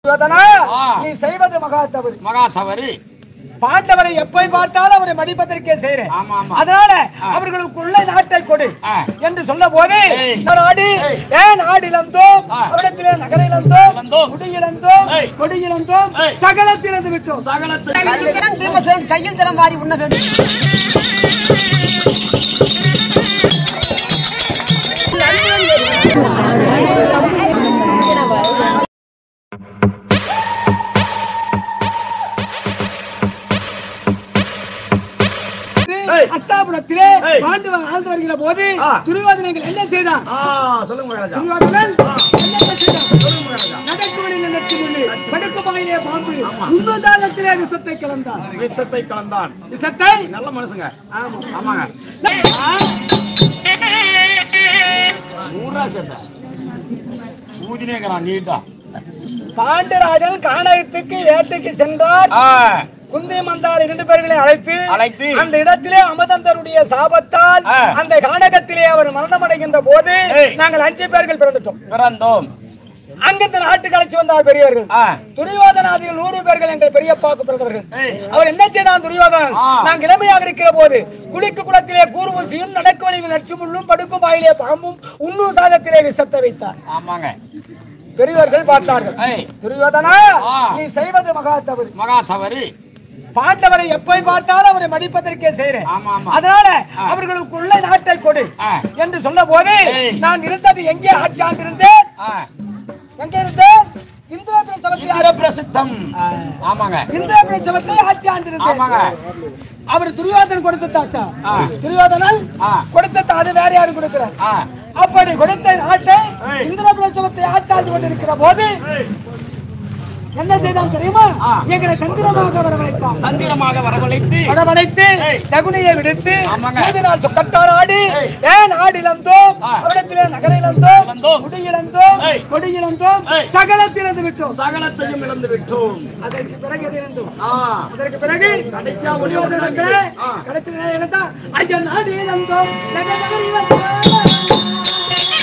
துரியோதனா, ஆ. நீ செய்வது மகா தவறு மகா சவரி பாண்டவரை எப்பை பார்த்தாலும் அவரை மடிப்பதற்கே செய்றேன் ஆமா, ஆமா. அதனால அவர்களுக்குள்ள நாட்டை கொடு ஆ. என்று சொன்ன போது ஏய். நாடு ஏய். ஏன் நாடிலந்தோம் ஆ. அவரிடத்திலே நகரிலந்தோம் இழந்தோம். குடியிலந்தோம் ஏய். கொடியிலந்தோம் ஏய். சகலத்திலிருந்து விட்டோம் சகலத்தை பீமசேன் கையில் ஜலம் வாரி உண்ண வேண்டும் ஏய். அஸ்தாபுரத்திலே ஏய். பாண்டவன் ஆழ்ந்து வருகிற போது ஆ. துரியோதனைகள் என்ன செய்தான் ஆ சொல்லுங்க மகாராஜா துரியோதனன் என்ன செய்தான் நடக்கு வழியில் நட்டு முள்ளு, படுக்கு பகையிலே பாம்பு உண்மதானத்திலே விஷத்தை கலந்தான் விஷத்தை கலந்தான் விஷத்தை நல்ல மனுஷங்க ஆமா ஆமாங்க நூறா சேர்த்த ஊதினேங்கிறான் நீட்டா பாண்டராஜன் கானகத்துக்கு வேட்டைக்கு சென்றார் ஆ குந்தி மந்தார் இரண்டு பேர்களை அழைத்து அழைத்து அந்த இடத்திலே அமதந்தருடைய சாபத்தால் ஆ. அந்த கானகத்திலே அவர் மரணம் அடைகின்ற போது ஏய். நாங்கள் அஞ்சு பேர்கள் பிறந்துட்டோம் பிறந்தோம் அங்கிருந்து நாட்டுக்கு அழைச்சு வந்தார் பெரியவர்கள் ஆ துரியோதனாதிகள் நூறு பேர்கள் எங்கள் பெரியப்பாக்கு பிறந்தவர்கள் ஏய். அவர் என்ன செய்தான் துரியோதனன் ஆ. நான் இளமையாக இருக்கிற போது குளிக்கு குளத்திலே கூறுவசியும் நடக்கு வழியில் நச்சுமுள்ளும் படுக்கும் வாயிலே பாம்பும் உண்ணும் சாதத்திலே விஷத்தை வைத்தார் ஆமாங்க பெரியவர்கள் பார்த்தார்கள் ஏய் துரியோதனா ஆ. நீ செய்வது மகா தவறு மகா சவரி பாண்டவரை எப்பை பார்த்தாலும் அவரை மடிப்பதற்கே செய்றேன் ஆமா ஆமா அதனால அவர்களுக்குள்ள நாட்டை கொடு ஆ. என்று சொன்ன போது ஏய். நான் இருந்தது எங்கே ஆட்சியாண்டு இருந்தேன் ஆ எங்க இருந்தேன் இந்திரபுர சபத்தில் இந்திர பிரசித்தம் ஆமாங்க இந்திரபுர சபத்தில் ஆட்சி ஆண்டு ஆமாங்க இருந்தேன் அவர் துரியோதனன் கொடுத்த தாசா ஆ. துரியோதனன் ஆ. கொடுத்த அது வேற யாரும் கொடுக்கிறார் ஆ அப்படி கொடுத்த நாட்டை ஏய். இந்திரபுர சபத்தை ஆட்சி ஆண்டு கொண்டிருக்கிற போது என்ன செய்தான் தெரியுமா ஆ. எங்களை தந்திரமாக வரவழைத்தான் தந்திரமாக வரவழைத்து வரவழைத்து ஏய். சகுனியை விடுத்து ஆமாங்க. சூதினால் சுக்கட்டார் ஆடி ஏய். ஏன் ஆடிலந்தோம் ஆ. அவரிடத்திலே நகரிலந்தோம் இழந்தோம். குடியிலந்தோம் ஏய். கொடியிலந்தோம் ஏய். சகலத்திலிருந்து விட்டோம் சகலத்தையும் இழந்து விட்டோம் அதற்கு பிறகு எது இருந்தோம் ஆ அதற்கு பிறகு கடைசியா ஒளி துரியோதனர்களே, ஆ. கடைசி நேரம் என்னதா? ஐயா நாடிலந்தோம் நகர் நகரிலந்தோம்.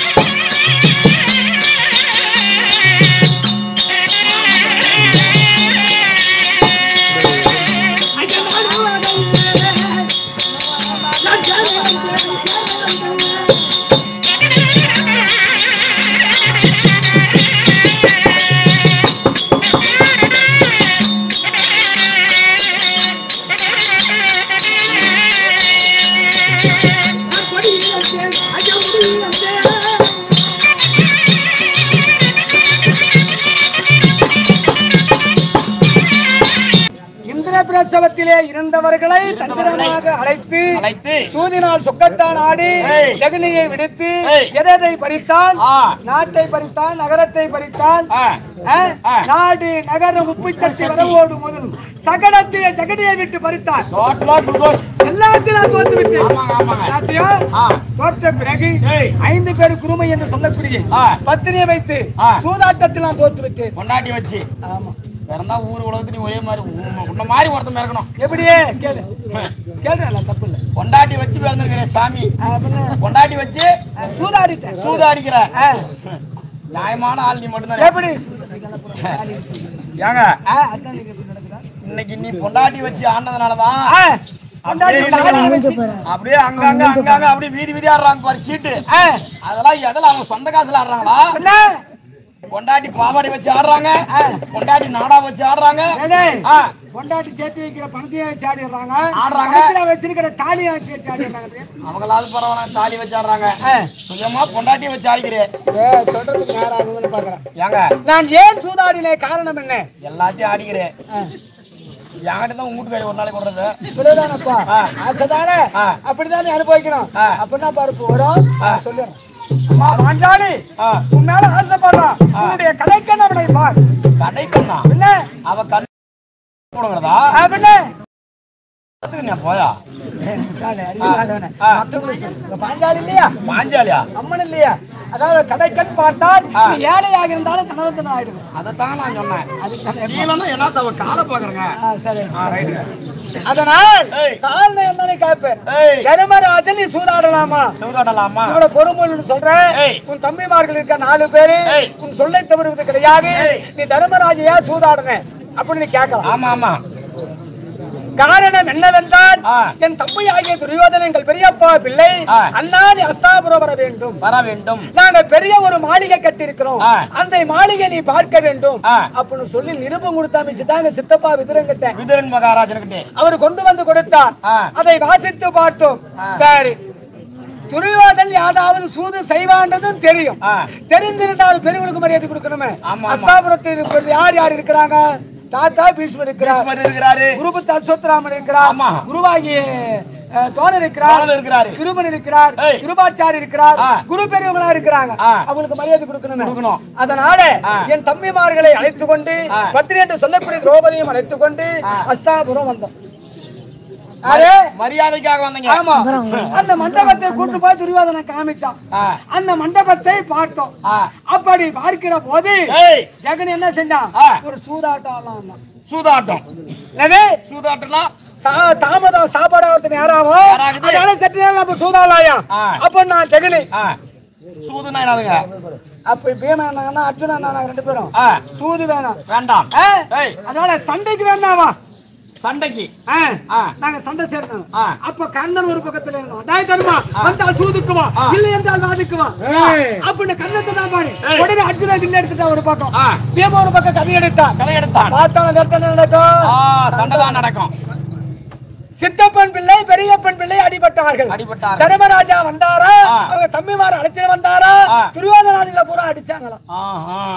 ஐயா நாடிலந்தோம். இந்திர பிரசவத்திலே இருந்தவர்களை தந்திரமாக அழைத்து அழைத்து சூதினால் சொக்கட்டான் ஆடி ஏய். ஜெகனியை விடுத்து ஏய். எதை பறித்தான் ஆ. நாட்டை பறித்தான் நகரத்தை பறித்தான் ஆ ஆ? ஆ. நாடு நகரம் உப்பு சக்தி வரவோடு முதலும் சகடத்திலே ஜெகனியை விட்டு பறித்தான் டோட்டலா குளுக்கோஸ் எல்லாத்தையும் நான் தோத்து விட்டேன் ஆமாங்க ஆமாங்க எல்லாத்தையும் ஆ. தோற்ற பிறகு ஏய். ஐந்து பேர் குருமை என்று சொல்லக்கூடிய ஆ. பத்தினியை வைத்து ஆ. சூதாட்டத்தில் நான் தோத்து விட்டேன் கொண்டாட்டி வச்சு ஆமா பிறந்தா ஊர் உலகத்துலயும் ஒரே மாதிரி உன்ன- உன்ன மாதிரி ஒருத்தன் இருக்கணும் எப்படியே கேளு கேளுடா தப்பு இல்லை கொண்டாட்டி வச்சு பிறந்திருக்கிற சாமி கொண்டாட்டி வச்சு சூதாடிட்டேன் சூதாடிக்கிற ஆ. நியாயமான ஆள் நீ மட்டும்தான் எப்படி ஏங்க ஆ, அதான் நீங்க இப்படி நடக்குதா? இன்னைக்கு நீ பொண்டாட்டி வச்சு ஆனதுனாலதான் ஆ, கொண்டாடி தாலியை வச்சு. அப்படியே அங்கங்க அங்கங்க அப்படியே வீதி வீதி ஆடுறாங்க பாரு சீட்டு ஆ, அதெல்லாம் எதில் அவங்க சொந்த காசுல ஆடுறாங்களா என்ன? பொண்டாட்டி பாவாடை வச்சு ஆடுறாங்க பொண்டாட்டி நாடா வச்சு ஆடுறாங்க ஏடேய், ஆ, கொண்டாடி சேர்த்து வைக்கிற பணத்தையே வச்சு ஆடிடுறாங்க ஆடுறாங்க. கடைசியில வச்சிருக்கிற தாலியை வச்சு வச்சு ஆடிடுறாங்க அவங்களாவது பரவாயில்ல தாலி வச்சு ஆடுறாங்க ஆ. சுயமா பொண்டாட்டி வச்சு ஆடிக்கிறேன் ஏ, சொல்றதுக்கு நேரம் ஆகுதுன்னு பார்க்கறேன். ஏங்க நான் ஏன் சூதாடினேன் காரணம் என்ன எல்லாத்தையும் ஆடிக்கிறேன் ஆ, என்கிட்ட தான் உங்க வீட்டுக்காரி ஒரு நாளைக்கு விடுறது இவ்வளவுதானப்பா? ஆ. ஆசைதானே? ஆ. அப்படிதானே அனுபவிக்கணும் ஆ. அப்படின்னா பருப்பு வரும் சொல்லுறேன் அம்மா, பாஞ்சாலி ஆ. உன் மேல ஆசைப்படுறான் உன்னுடைய கலைக்கண் அவனை பார் கடைக்கண்ணா என்ன அவ கண் போடுங்கிறதா அப்படின்னு நீ போயா அறிவில்லாதவனே. ஆ. மத்தவங்களுக்கு சொல்லு. இந்த பாஞ்சாலி இல்லையா பாஞ்சாலியா அம்மன் இல்லையா அதாவது கடைக்கண் பார்த்தால் நீ ஏழையாக இருந்தாலும் தனவந்தன் ஆயிடுவேன் அதைத்தான் நான் சொன்னேன் அதுக்கு நீலன்னா என்ன தவ காலை பாக்குறேங்க ஆ, சரி ஆ, ரைட்டுங்க. அதனால் ஏய். கால்ல என்னன்னு கேட்பேன் ஏய். தர்மராஜன் நீ சூதாடலாமா சூதாடலாமா என்னோட பொறுமொழி சொல்றேன் ஏய். உன் தம்பிமார்கள் இருக்க நாலு பேரு ஏய். உன் சொல்லை தவறுவது கிடையாது ஏய். நீ தர்மராஜையா சூதாடுன அப்படின்னு கேட்கலாம் ஆமா ஆமா காரணம் என்னவென்றால் ஆ. என் தம்பி ஆகிய துரியோதன எங்கள் பெரியப்பா பிள்ளை ஆ. அண்ணா நீ அஸ்தாபுரம் வர வேண்டும் வர வேண்டும் நாங்க பெரிய ஒரு மாளிகை கட்டியிருக்கிறோம் ஆ. அந்த மாளிகை நீ பார்க்க வேண்டும் ஆ. அப்படின்னு சொல்லி நிருபம் கொடுத்தாமிச்சுட்டாங்க சித்தப்பா விதுரங்கிட்ட விதுரன் மகாராஜனுக்கிட்டே அவர் கொண்டு வந்து கொடுத்தார் ஆ. அதை வாசித்து பார்த்தோம் சரி துரியோதன் யாராவது சூது செய்வான்றதும் தெரியும் ஆ. தெரிந்திருந்தாலும் பெரியவங்களுக்கு மரியாதை கொடுக்கணுமே ஆமா, ஆமா. அஸ்தாபுரத்தில் இருக்கிறது யார் யார் இருக்கிறாங்க தாத்தா பீஷ்மர் இருக்கிறார் பீஷ்மர் இருக்கிறாரு குருபுத்த அஸ்வத்ராமன் இருக்கிறார் ஆமா. குருவாகிய அஹ், தோழர் இருக்கிறார் தோழர் இருக்கிறாரு. கிருபன் இருக்கிறார் ஏய். கிருபாச்சாரி இருக்கிறார் ஆ. குரு பெரியவங்களா இருக்கிறாங்க ஆ. அவங்களுக்கு மரியாதை கொடுக்கணும் கொடுக்கணும். அதனால ஆ. என் தம்பிமார்களை அழைத்து கொண்டு ஆ. பத்திரி என்று சொல்லக்கூடிய திரௌபதியும் அழைத்து கொண்டு அஸ்தாபுரம் வந்தோம் அதே மரியாதைக்காக வந்தீங்க ஆமா அந்த மண்டபத்தை கூட்டு போய் துரியோதனை காமிச்சான் ஆ. அந்த மண்டபத்தை பார்த்தோம் ஆ. அப்படி பார்க்கிற போது ஏய் ஜெகன் என்ன செஞ்சான் ஆ. ஒரு சூதாட்டம் ஆடலாம் சூதாட்டம் என்னது சூதாட்டம்லாம் சா- தாமதம் சாப்பாடு ஆகிறதுக்கு நேராமோ நேராகுது. அதனால சற்று நேரம் நம்ம சூதாலாயா ஆ. அப்ப நான் ஜெகனி ஆ சூதுனா என்னதுங்க அப்ப பீமா நாங்கன்னா அர்ஜுனா நாங்க ரெண்டு பேரும் ஆ சூது வேணாம் வேண்டாம் ஆ? ஏய் அதனால சண்டைக்கு வேண்டாமா சண்டைக்கு ஆ. ஆ. நாங்க சண்டை சேர்ந்தோம் ஆ. அப்ப கண்ணன் ஒரு பக்கத்துல இருந்தோம் டாய் தருமா வந்தால் சூதுக்குவா இல்லை என்றால் வாதுக்குவா அப்படின்னு கண்ணத்தை தான் பாரு ஏய். உடனே அர்ஜுனா வில்லு எடுத்துட்டா ஒரு பக்கம் ஆ. பீமா ஒரு பக்கம் கதை எடுத்தான் கதை எடுத்தான் பார்த்தா என்ன நடக்கும் ஆ சண்டை தான் நடக்கும் சித்தப்பன் பிள்ளை பெரியப்பன் பிள்ளை அடிபட்டார்கள் அடிபட்டார்கள். தர்மராஜா வந்தாரா ஆ. அவங்க தம்பிமார் அழைச்சிட்டு வந்தாரா ஆ. துரியோதனாதிகளை பூரா அடிச்சாங்களாம் ஆ, ஆ.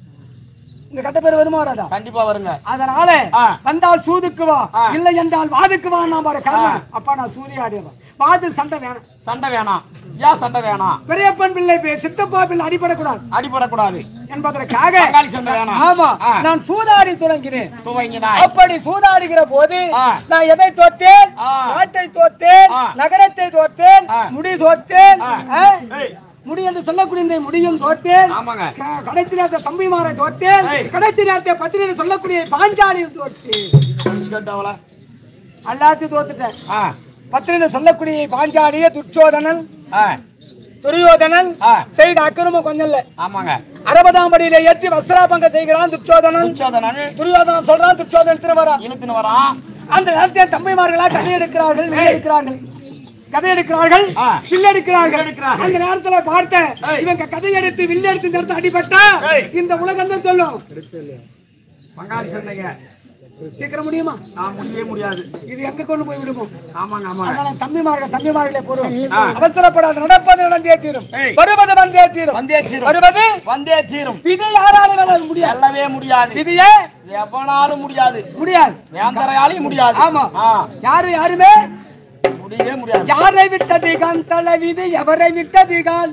இந்த கட்ட பேர் வருமா வராதா கண்டிப்பா வருங்க அதனால ஆ. வந்தால் சூதுக்கு வா ஆ. இல்லை என்றால் வாதுக்கு வா நான் பாரு கர்ணன் அப்பா நான் சூரிய ஆடியவன் வாது சண்டை வேணும் சண்டை வேணாம் ஏன் சண்டை வேணாம் பெரியப்பன் பிள்ளை பே- சித்தப்பா பிள்ளை அடிபடக்கூடாது அடிபடக்கூடாது என்பதற்காக பங்காளி சண்டை வேணாம் ஆமா ஆ. நான் சூதாடி தொடங்கினேன் துவங்கினாய் அப்படி சூதாடுகிற போது ஆ. நான் எதை தோற்றேன் ஆ. நாட்டை தோற்றேன் ஆ. நகரத்தை தோற்றேன் ஆ. முடி தோற்றேன் ஆ. ஆ? ஏய், முடி என்று சொல்லக்கூடிய இந்த முடியும் தோற்றேன் ஆமாங்க க- கடைசி நேரத்தை தம்பிமாரை தோற்றேன் ஏய். கடைசி நேரத்தை பத்திரிகை சொல்லக்கூடிய பாஞ்சாலியும் தோற்றேன் கேட்டவள எல்லாத்தையும் தோத்துட்டேன் ஆ பத்திரிகை சொல்லக்கூடிய பாஞ்சாலிய துச்சோதனன் ஆ துரியோதனன் ஆ. செய்த அக்கிரமம் கொஞ்சம் இல்ல ஆமாங்க அறுபதாம் படியில ஏற்றி வஸ்திராபங்க செய்கிறான் துச்சோதனன் துச்சோதனன் துரியோதனன் சொல்றான் துச்சோதனன் திருவரா இழுத்துன்னு வரான் அந்த நேரத்தில் தம்பிமார்களா கதை எடுக்கிறார்கள் வில் எடுக்கிறார்கள் கதை எடுக்கிறார்கள் ஆ. வில் எடுக்கிறார்கள் எடுக்கிறார்கள். அந்த நேரத்துல பார்த்த ஏய். இவங்க கதை எடுத்து வில் எடுத்து இந்த இடத்துல அடிபட்டா ஏய். இந்த உலகம் தான் சொல்லும் பங்காளி சண்டைங்க சீக்கிரம் முடியுமா நான் முடியவே முடியாது இது எங்க கொண்டு போய் விடுவோம் ஆமாங்க ஆமாங்க அதனால தம்பிமார்கள் தம்பிமார்களே கூறும் ஆ. அவசரப்படாது நடப்பது நடந்தே தீரும் ஏய். வருவது வந்தே தீரும் வந்தே தீரும் வருவது வந்தே தீரும் விதி யாராலும் வேணாலும் முடியாது வெல்லவே முடியாது விதியே எவனாலும் முடியாது முடியாது வேந்தரையாலையும் முடியாது ஆமா. ஆ, யாரு யாருமே முடியவே முடியாது யாரை விட்டது கான் தலைவிதி எவரை விட்டது கான்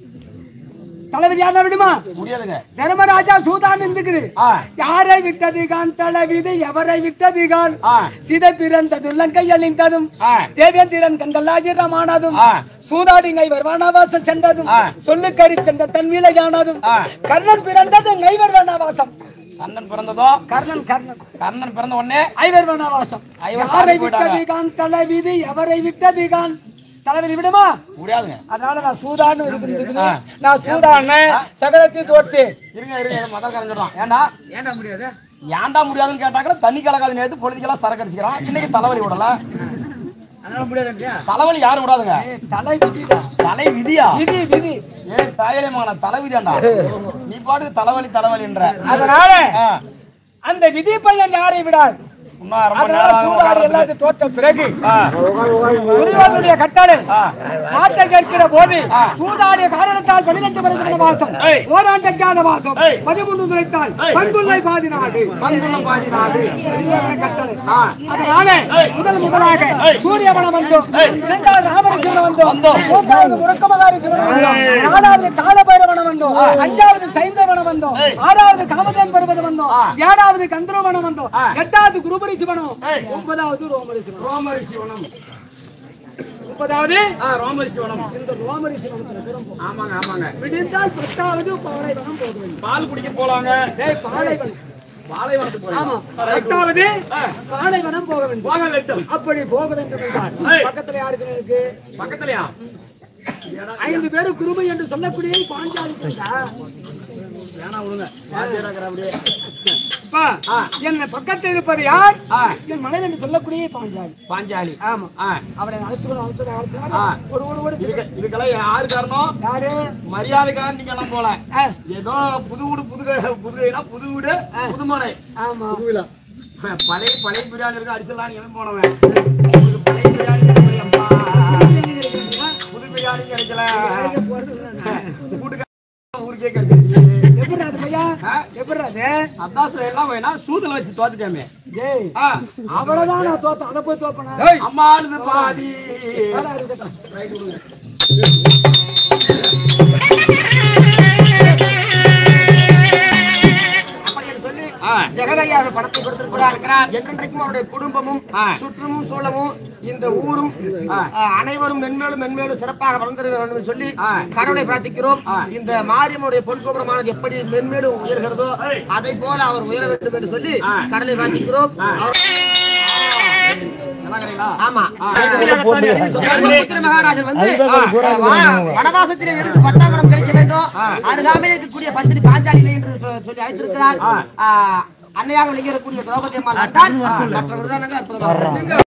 தலைவிதி யாரா விடுமா முடியாதுங்க தர்மராஜா சூதான் இருக்குது ஆ. யாரை விட்டது கான் தலைவிதி எவரை விட்டது கான் ஆ. சிதை பிறந்தது லங்கை அழிந்ததும் ஆ. தேவேந்திரன் கண்டலாஜிரமானதும் ஆ. சூதாடிங்கை வர்வானாவாசம் சென்றதும் ஆ. சொல்லுக்கறி சென்ற தன்மீலையானதும் ஆ. கர்ணன் பிறந்தது ஐவர் வனவாசம் கண்ணன் பிறந்ததோ கர்ணன் கர்ணன் கண்ணன் பிறந்த உடனே ஐவர் வனவாசம் ஐவர் யாரை தாண்டி போயிட்டாங்க. விட்டது கான் தலைவிதி எவரை விட்டது கான் தலைவிதி விடுமா முடியாதுங்க அதனால நான் சூதான்னு இருக்குது நான் சூதான்னு சகலத்தையும் தோற்று இருங்க இருங்க மதம் கரைஞ்சிடும் ஏண்டா ஏன்டா முடியாது ஏன்டா முடியாதுன்னு கேட்டாக்க தண்ணி கலக்காது நேரத்து பொழுதுக்கெல்லாம் சரக்கு அடிச்சுக்கிறான் இன்னைக்கு தலைவலி விடல தலைவலி யாரும் விடாதுங்க தலை விதிடா தலை விதியா விதி விதி ஏ தாயலே மகன தலைவிதியாண்டா நீ பாட்டுக்கு தலைவலி தலைவலின்ற அதனால ஆ, அந்த விதி பையன் யாரை விடாது இன்னும் அரை மணி அதனால நேரம் சூதாடி ஆகும் எல்லாத்தையும் தோற்ற பிறகு ஆ, துரியோதனுடைய கட்டளை ஆ. மாற்ற கேட்கிற போது சூதாடிய காரணத்தால் பன்னிரண்டு வருஷ வாசம் ஏய். ஓராண்டக்கான வாசம் ஏய். பதிமூன்று துளைத்தால் ஏய். பங்குள்ளை பாதி நாடு மங்குளம் பாதி நாடு. துரியோதன கட்டளை ஆ. அதனால ஏய். முதல் முதலாக ஏய். சூரியவனம் வந்தோம் ஏய். இரண்டாவது ராமரிசிவனம் வந்தோம் வந்தோம். மூன்றாவது முரக்கமகாரி சிவனம் வந்தோம் நாலாவது காலபைரவனம் வந்தோம் அஞ்சாவது சைந்தவனம் வந்தோம் ஏய். ஆறாவது காமதேன் பருவதம் வந்தோம் ஆ. ஏழாவது கந்தரவனம் வந்தோம் ஆ. எட்டாவது குருபரி சிவனம் ஏய். ஒன்பதாவது ரோமரி சிவனம் ரோமரி சிவனம் முப்பதாவது ஆ, ரோமரிசி வனம் இந்த ரோமரிசி வனத்துல தூரம் போகும் ஆமாங்க ஆமாங்க விடிந்தால் பத்தாவது பாலைவனம் போக வேண்டும் பால் குடிக்க போலாங்க டேய் பாலைவனம் பாலைவனத்துக்கு ஆமா போறீங்க பத்தாவது பாலைவனம் போக வேண்டும் போக வேண்டும் அப்படி போக வேண்டும் என்றால் ஏய். பக்கத்துல யாருக்கு இருக்கு பக்கத்துலயா ஐந்து பேரும் குருமை என்று சொல்லக்கூடிய பாஞ்சாலி பெண்ணா? வேணா விடுங்க வாத்தியாராக்கிற அப்படியே அப்பா, என் பக்கத்தில் இருப்பது யார் ஆ. என் மனைவி என்று சொல்லக்கூடிய பாஞ்சாலி பாஞ்சாலி ஆமா ஆ, அவளை அழைத்து அழைத்து அழைத்து ஆ. ஒரு ஒரு ஒரு இதுக்கு இதுக்கெல்லாம் யாரு காரணம் யாரு மரியாதைக்காக நீங்க எல்லாம் போல ஆ, ஏதோ புது வீடு புது க- புது கைனா புது வீடு புதுமனை ஆமா பழைய பழைய பிரியாணி இருக்கு அடிச்சிடலாம் எவன் போனவன் உங்களுக்கு பழைய பிரியாணி கிடைக்கலையப்பா. புது பிரியாணி கிடைக்கல வீட்டுக்கு ஊருக்கே கிடைச்சிருச்சு எப்படி அது பையா ஆ? எப்படி அது அதான் சார் எல்லாம் வேணா சூதுல வச்சு தோத்துட்டேமே ஏய் ஆ, அவ்வளவுதான் நான் தோத்தேன் அதை போய் தோப்பனா அம்மாளுது பாதி அப்படி என்று சொல்லி ஆ. ஜெகதையா அவர் பணத்தை கொடுத்திருக்கிறார் என்றென்றைக்கும் அவருடைய குடும்பமும் ஆ. சுற்றமும் சூழமும் இந்த ஊரும் ஆ. ஆ, அனைவரும் மென்மேலும் மென்மேலும் சிறப்பாக வளர்ந்திருக்க வேண்டும் என்று சொல்லி ஆ. கடவுளை பிரார்த்திக்கிறோம் ஆ. இந்த மாரியம்மனுடைய பொன்கோபுரமானது எப்படி மென்மேலும் உயர்கிறதோ அதை போல அவர் உயர வேண்டும் என்று சொல்லி ஆ. கடலை பிரார்த்திக்கிறோம் அவர் நல்லா கிடைங்களா ஆமா ஆ. தர்மபுத்திர மகாராஜன் வந்து வா- வனவாசத்திலே இருந்து பத்தாம் இடம் கழிக்க வேண்டும் அருகாமையில் இருக்கக்கூடிய பத்திரி பாஞ்சாலிலே என்று சொ- சொல்லி அழைத்திருக்கிறார் ஆ, அன்னையாக விளங்கக்கூடிய திரௌபதி அம்மாள் வந்தால் மற்ற விருதானங்கள் அற்புதமாக